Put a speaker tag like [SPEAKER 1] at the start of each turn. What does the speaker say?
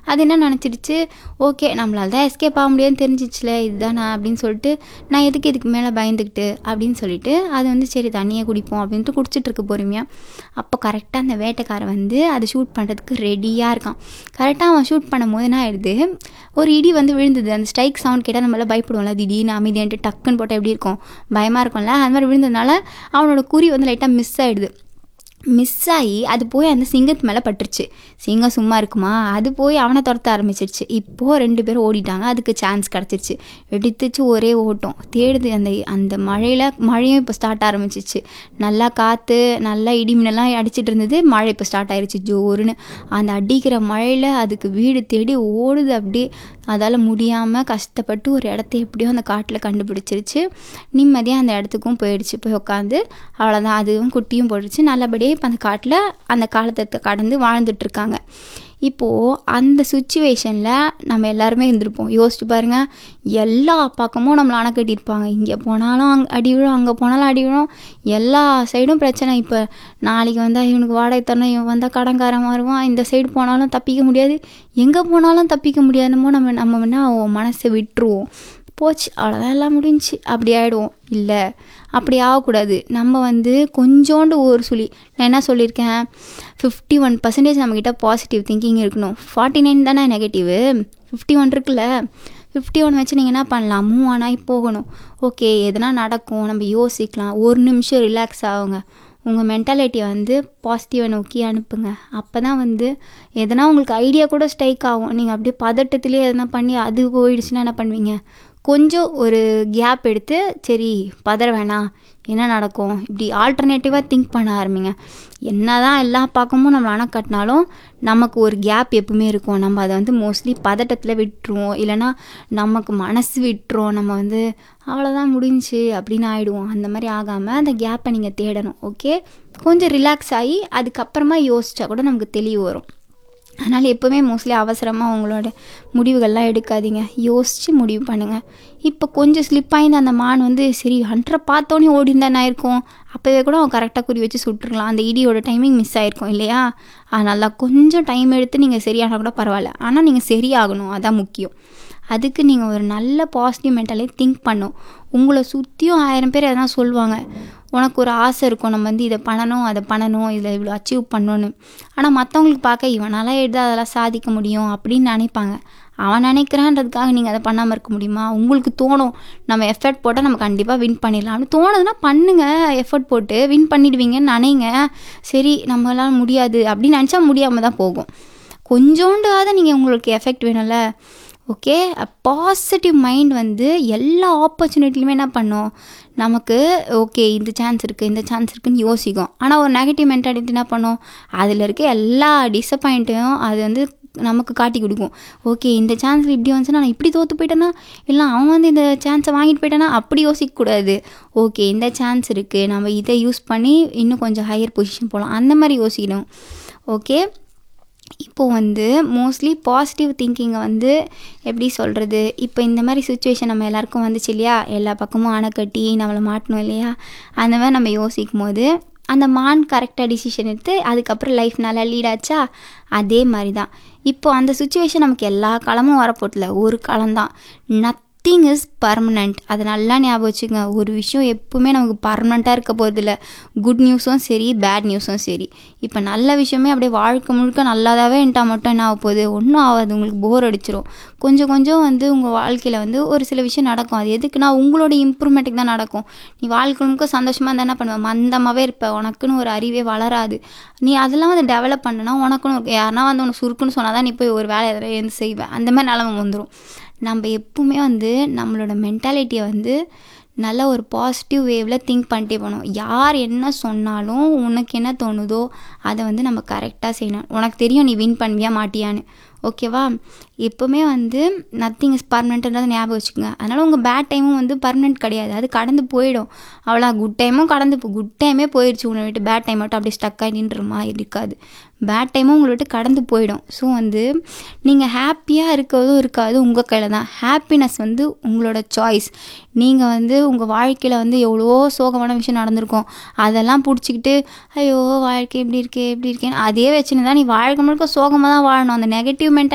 [SPEAKER 1] அது என்ன நினச்சிடுச்சு ஓகே நம்மளால தான் எஸ்கேப் ஆக முடியாதுன்னு தெரிஞ்சிச்சுல இதுதானா அப்படின்னு சொல்லிட்டு நான் எதுக்கு இதுக்கு மேலே பயந்துக்கிட்டு அப்படின்னு சொல்லிட்டு அது வந்து சரி தண்ணியை குடிப்போம் அப்படின்ட்டு குடிச்சிட்டு இருக்கு பொறுமையாக அப்போ கரெக்டாக அந்த வேட்டைக்காரன் வந்து அதை ஷூட் பண்ணுறதுக்கு ரெடியாக இருக்கான் கரெக்டாக அவன் ஷூட் பண்ணும்போது என்ன ஆயிடுது ஒரு இடி வந்து விழுந்தது அந்த ஸ்ட்ரைக் சவுண்ட் கேட்டால் நம்மளால பயப்படுவோம்ல திடீர்னு அமைதியான்ட்டு டக்குன்னு போட்டால் எப்படி இருக்கும் பயமாக இருக்கும்ல அது மாதிரி விழுந்ததுனால அவனோட குறி வந்து லைட்டாக மிஸ் ஆகிடுது மிஸ் ஆகி அது போய் அந்த சிங்கத்து மேலே பட்டுருச்சு சிங்கம் சும்மா இருக்குமா அது போய் அவனை துரத்த ஆரம்பிச்சிருச்சு இப்போது ரெண்டு பேரும் ஓடிட்டாங்க அதுக்கு சான்ஸ் கிடச்சிருச்சு எடுத்துச்சு ஒரே ஓட்டம் தேடுது அந்த அந்த மழையில் மழையும் இப்போ ஸ்டார்ட் ஆரம்பிச்சிச்சு நல்லா காற்று நல்லா இடி மின்னலாம் அடிச்சிட்டு இருந்தது மழை இப்போ ஸ்டார்ட் ஆயிருச்சு ஜோருன்னு அந்த அடிக்கிற மழையில் அதுக்கு வீடு தேடி ஓடுது அப்படியே அதால் முடியாமல் கஷ்டப்பட்டு ஒரு இடத்த எப்படியோ அந்த காட்டில் கண்டுபிடிச்சிருச்சு நிம்மதியாக அந்த இடத்துக்கும் போயிடுச்சு போய் உட்காந்து அவ்வளோதான் அதுவும் குட்டியும் போயிடுச்சு நல்லபடியாக இப்போ அந்த காட்டில் அந்த காலத்தை கடந்து வாழ்ந்துட்டுருக்காங்க இப்போது அந்த சுச்சுவேஷனில் நம்ம எல்லாருமே இருந்திருப்போம் யோசிச்சு பாருங்கள் எல்லா பக்கமும் நம்மளை அணை கட்டியிருப்பாங்க இங்கே போனாலும் அங்கே அடி விழும் அங்கே போனாலும் அடி விழும் எல்லா சைடும் பிரச்சனை இப்போ நாளைக்கு வந்தால் இவனுக்கு வாடகை தரணும் இவன் வந்தால் கடன்காரன் வருவான் இந்த சைடு போனாலும் தப்பிக்க முடியாது எங்கே போனாலும் தப்பிக்க முடியாதுமோ நம்ம நம்ம என்ன மனசை விட்டுருவோம் போச்சு அவ்வளோதான் எல்லாம் முடிஞ்சு அப்படி ஆகிடுவோம் இல்லை அப்படி ஆகக்கூடாது நம்ம வந்து கொஞ்சோண்டு ஒரு சொல்லி நான் என்ன சொல்லியிருக்கேன் ஃபிஃப்டி ஒன் பர்சன்டேஜ் நம்மக்கிட்ட பாசிட்டிவ் திங்கிங் இருக்கணும் ஃபார்ட்டி நைன் தானே நெகட்டிவு ஃபிஃப்டி ஒன் இருக்குல்ல ஃபிஃப்டி ஒன் வச்சு நீங்கள் என்ன பண்ணலாம் மூவ் ஆனாய் போகணும் ஓகே எதனா நடக்கும் நம்ம யோசிக்கலாம் ஒரு நிமிஷம் ரிலாக்ஸ் ஆகுங்க உங்கள் மென்டாலிட்டியை வந்து பாசிட்டிவை நோக்கி அனுப்புங்க அப்போ தான் வந்து எதனா உங்களுக்கு ஐடியா கூட ஸ்ட்ரைக் ஆகும் நீங்கள் அப்படியே பதட்டத்துலேயே எதனா பண்ணி அது போயிடுச்சுன்னா என்ன பண்ணுவீங்க கொஞ்சம் ஒரு கேப் எடுத்து சரி பதற வேணாம் என்ன நடக்கும் இப்படி ஆல்டர்னேட்டிவாக திங்க் பண்ண ஆரம்பிங்க என்ன தான் எல்லா பக்கமும் நம்ம அணை கட்டினாலும் நமக்கு ஒரு கேப் எப்பவுமே இருக்கும் நம்ம அதை வந்து மோஸ்ட்லி பதட்டத்தில் விட்டுருவோம் இல்லைனா நமக்கு மனசு விட்டுரும் நம்ம வந்து அவ்வளோதான் முடிஞ்சு அப்படின்னு ஆகிடுவோம் அந்த மாதிரி ஆகாமல் அந்த கேப்பை நீங்கள் தேடணும் ஓகே கொஞ்சம் ரிலாக்ஸ் ஆகி அதுக்கப்புறமா யோசிச்சா கூட நமக்கு தெளிவு வரும் அதனால் எப்போவுமே மோஸ்ட்லி அவசரமாக உங்களோட முடிவுகள்லாம் எடுக்காதீங்க யோசித்து முடிவு பண்ணுங்கள் இப்போ கொஞ்சம் ஸ்லிப் ஆகிந்த அந்த மான் வந்து சரி ஹண்ட்ரை பார்த்தோன்னே ஓடி இருந்தா என்ன ஆயிருக்கும் அப்போவே கூட அவன் கரெக்டாக குறி வச்சு சுட்டுருக்கலாம் அந்த இடியோட டைமிங் மிஸ் ஆயிருக்கும் இல்லையா அதனால கொஞ்சம் டைம் எடுத்து நீங்கள் சரியானால் கூட பரவாயில்ல ஆனால் நீங்கள் சரியாகணும் அதான் முக்கியம் அதுக்கு நீங்கள் ஒரு நல்ல பாசிட்டிவ் மென்டலே திங்க் பண்ணும் உங்களை சுற்றியும் ஆயிரம் பேர் எதனா சொல்லுவாங்க உனக்கு ஒரு ஆசை இருக்கும் நம்ம வந்து இதை பண்ணணும் அதை பண்ணணும் இதில் இவ்வளோ அச்சீவ் பண்ணணும்னு ஆனால் மற்றவங்களுக்கு பார்க்க இவனால எடுத்து அதெல்லாம் சாதிக்க முடியும் அப்படின்னு நினைப்பாங்க அவன் நினைக்கிறான்றதுக்காக நீங்கள் அதை பண்ணாமல் இருக்க முடியுமா உங்களுக்கு தோணும் நம்ம எஃபர்ட் போட்டால் நம்ம கண்டிப்பாக வின் பண்ணிடலாம் அப்படி தோணுதுன்னா பண்ணுங்கள் எஃபர்ட் போட்டு வின் பண்ணிடுவீங்கன்னு நினைங்க சரி நம்மளால் முடியாது அப்படின்னு நினச்சா முடியாமல் தான் போகும் கொஞ்சோண்டாவது நீங்கள் உங்களுக்கு எஃபெக்ட் வேணும்ல ஓகே பாசிட்டிவ் மைண்ட் வந்து எல்லா ஆப்பர்ச்சுனிட்டிலுமே என்ன பண்ணும் நமக்கு ஓகே இந்த சான்ஸ் இருக்குது இந்த சான்ஸ் இருக்குன்னு யோசிக்கும் ஆனால் ஒரு நெகட்டிவ் மென்டாலிட்டி என்ன பண்ணும் அதில் இருக்க எல்லா டிசப்பாயிண்ட்டையும் அது வந்து நமக்கு காட்டி கொடுக்கும் ஓகே இந்த சான்ஸில் இப்படி வந்துச்சுன்னா நான் இப்படி தோற்று போயிட்டேன்னா இல்லை அவன் வந்து இந்த சான்ஸை வாங்கிட்டு போயிட்டானா அப்படி யோசிக்கக்கூடாது ஓகே இந்த சான்ஸ் இருக்குது நம்ம இதை யூஸ் பண்ணி இன்னும் கொஞ்சம் ஹையர் பொசிஷன் போகலாம் அந்த மாதிரி யோசிக்கணும் ஓகே இப்போது வந்து மோஸ்ட்லி பாசிட்டிவ் திங்கிங்கை வந்து எப்படி சொல்கிறது இப்போ இந்த மாதிரி சுச்சுவேஷன் நம்ம எல்லாருக்கும் வந்துச்சு இல்லையா எல்லா பக்கமும் அணை கட்டி நம்மளை மாட்டணும் இல்லையா அந்த மாதிரி நம்ம யோசிக்கும் போது அந்த மான் கரெக்டாக டிசிஷன் எடுத்து அதுக்கப்புறம் லைஃப் நல்லா லீட் ஆச்சா அதே மாதிரி தான் இப்போ அந்த சுச்சுவேஷன் நமக்கு எல்லா காலமும் வரப்போட்டில் ஒரு காலம்தான் நத் நத்திங் இஸ் பர்மனண்ட் அதை நல்லா ஞாபகம் வச்சுக்கோங்க ஒரு விஷயம் எப்பவுமே நமக்கு பர்மனெண்ட்டாக இருக்க போகிறதில்ல குட் நியூஸும் சரி பேட் நியூஸும் சரி இப்போ நல்ல விஷயமே அப்படியே வாழ்க்கை முழுக்க நல்லாதாவே என்ட்டா மட்டும் என்ன ஆக போகுது ஒன்றும் ஆகாது உங்களுக்கு போர் அடிச்சிரும் கொஞ்சம் கொஞ்சம் வந்து உங்கள் வாழ்க்கையில் வந்து ஒரு சில விஷயம் நடக்கும் அது எதுக்குன்னா உங்களோட இம்ப்ரூவ்மெண்ட்டுக்கு தான் நடக்கும் நீ வாழ்க்கை முழுக்க சந்தோஷமாக இருந்தால் என்ன பண்ணுவேன் மந்தமாகவே இருப்ப உனக்குன்னு ஒரு அறிவே வளராது நீ அதெல்லாம் வந்து டெவலப் பண்ணுனா உனக்குன்னு ஒரு யாருனா வந்து உனக்கு சுருக்குன்னு சொன்னால் தான் நீ போய் ஒரு வேலை எதில் எழுந்து செய்வேன் அந்த மாதிரி நிலமை வந்துடும் நம்ம எப்பவுமே வந்து நம்மளோட மென்டாலிட்டியை வந்து நல்ல ஒரு பாசிட்டிவ் வேவில் திங்க் பண்ணிட்டே போகணும் யார் என்ன சொன்னாலும் உனக்கு என்ன தோணுதோ அதை வந்து நம்ம கரெக்டாக செய்யணும் உனக்கு தெரியும் நீ வின் பண்ணுவியா மாட்டியான்னு ஓகேவா எப்போவுமே வந்து நத்திங் இஸ் பர்மனெண்ட்ன்றதை ஞாபகம் வச்சுக்கோங்க அதனால் உங்கள் பேட் டைமும் வந்து பர்மனெண்ட் கிடையாது அது கடந்து போயிடும் அவ்வளோ குட் டைமும் கடந்து போ குட் டைமே போயிடுச்சு உங்களை விட்டு பேட் டைம் மட்டும் அப்படியே ஸ்டக் ஆகி நின்ற மாதிரி இருக்காது பேட் டைமும் உங்களை விட்டு கடந்து போயிடும் ஸோ வந்து நீங்கள் ஹாப்பியாக இருக்கிறதும் இருக்காது உங்கள் கையில் தான் ஹாப்பினஸ் வந்து உங்களோட சாய்ஸ் நீங்கள் வந்து உங்கள் வாழ்க்கையில் வந்து எவ்வளோ சோகமான விஷயம் நடந்திருக்கும் அதெல்லாம் பிடிச்சிக்கிட்டு ஐயோ வாழ்க்கை இப்படி இருக்கே இப்படி இருக்கேன்னு அதே வச்சுன்னு தான் நீ வாழ்க்கை முழுக்க சோகமாக தான் வாழணும் அந்த நெகட்டிவ்